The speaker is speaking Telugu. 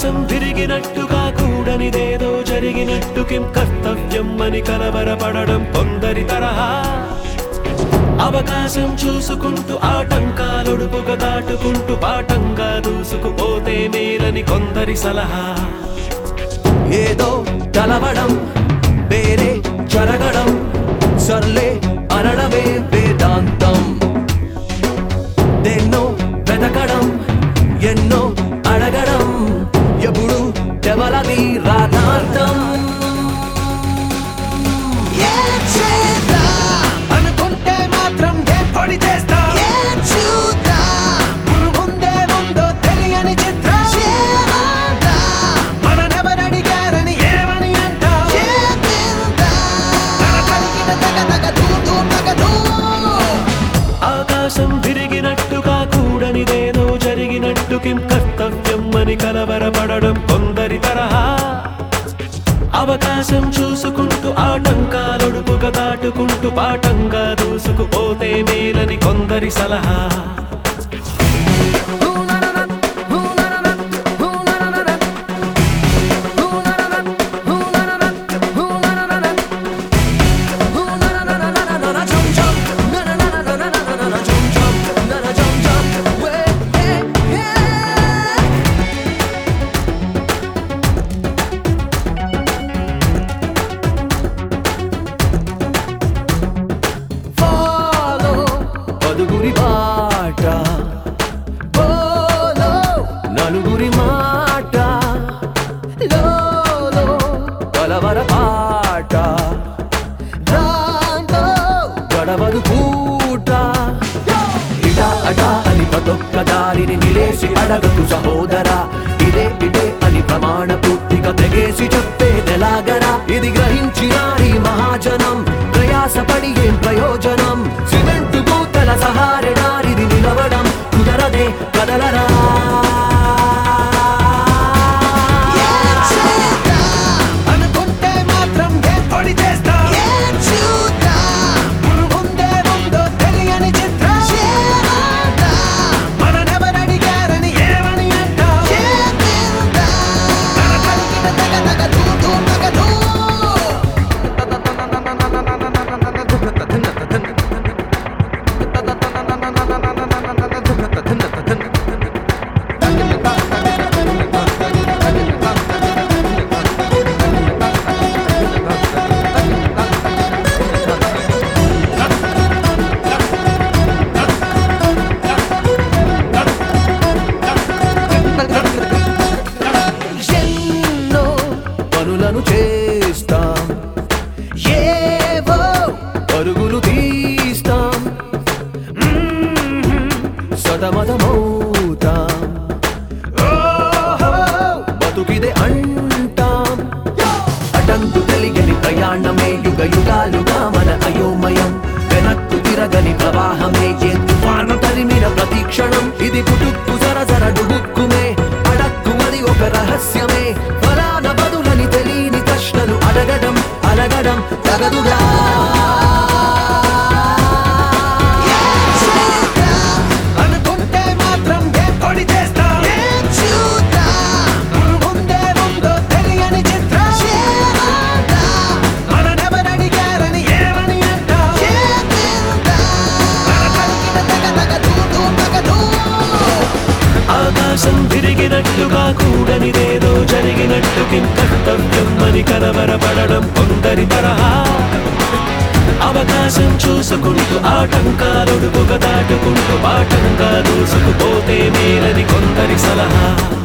ఆకాశం తిరిగినట్టుగా కూడనిదేదో జరిగినట్టు కిం కర్తవ్యం అని కలవరపడడం కొందరి తరహా అవకాశం చూసుకుంటూ ఆటంకాలొడుపుగా దాటుకుంటూ పాఠంగా దూసుకుపోతే మేలని కొందరి సలహా ఏదో కలవడం వేరే జరగడం సర్లే అనడమే వేదాంతం దేన్నో వెతకడం ఎన్నో అడగడం ఎప్పుడు ఎవలది రాధార్థం ఏం చేద్దాం అనుకుంటే మాత్రం ఏం పొడి చేస్తా ఏం చూద్దాం ముందే ముందో తెలియని చిత్రం చేద్దాం మననెవరడిగారని ఏమని అంటావు చేద్దాం తగ తగ తగ దూ దూ తగ దూ ఆకాశం తిరిగినట్టుగా కూడనిదేదో జరిగినట్టు కిం కర్తవ్యం అని కలవరపడడం కొందరి తరహా అవకాశం చూసుకుంటూ ఆటంకాలొడుపుగా దాటుకుంటూ పాఠంగా దూసుకుపోతే మేలని కొందరి సలహా పదుగురి బాట బోలో నలుగురి మాట లోలో కలవర పాట దాంతో గడవదు పూట ఇటా అటా అని ప్రతొక్క దారిని నిలేసి అడగకు సహోదరా ఇదే ఇదే అని ప్రమాణ పూర్తిగా తెగేసి చెప్పేదెలాగరా ఇది గ్రహించిన ఈ మహాజనం ప్రయాసపడి ఏం ప్రయోజనం సిమెంట్ పూతల సహారెడారిది నిలవడం కుదరదే కదలరా ఏం చేద్దాం అనుకుంటే మాత్రం ఏం పొడి చేస్తా ఏం చూద్దాం ముందే ముందో తెలియని చిత్రం చేద్దాం మననెవరడిగారని ఏమని అంటావు చేద్దాం తగ తగ దూ దూ తగ దూ ఎన్నో పనులను చేస్తాం ఏవో పరుగులు తీస్తాం మ్మ్. సతమతమవుతాం ఓహో, బతుకిదే అంటాం అటంకు తెలియని ప్రయాణమే యుగ యుగాలుగా మన అయోమయం వెనక్కు తిరగని ప్రవాహమే ఏ తుఫాను తరిమిన ప్రతీక్షణం ఇది పుటుక్కు సరసర డుబుక్కుమే అడక్కుమది ఒక రహస్యమే ఫలాన బదులని తెలియని ప్రశ్నలు అడగడం అలగడం తగదుగా అనుకుంటే మాత్రం ఏం పొడి చేస్తా ఏం చూద్దాం ముందే ముందో తెలియని చిత్రం చేద్దాం మననెవరడిగారని ఏమని అంటావు చేద్దాం తగ తగ దూ దూ తగ దూ ఆకాశం తిరిగినట్టుగా కూడనిదేదో జరిగినట్టు కిం కర్తవ్యం అని కలవరపడడం కొందరి తరహా అవకాశం చూసుకుంటూ ఆటంకాలొడుపుగా దాటుకుంటూ పాఠంగా దూసుకుపోతే మేలని కొందరి సలహా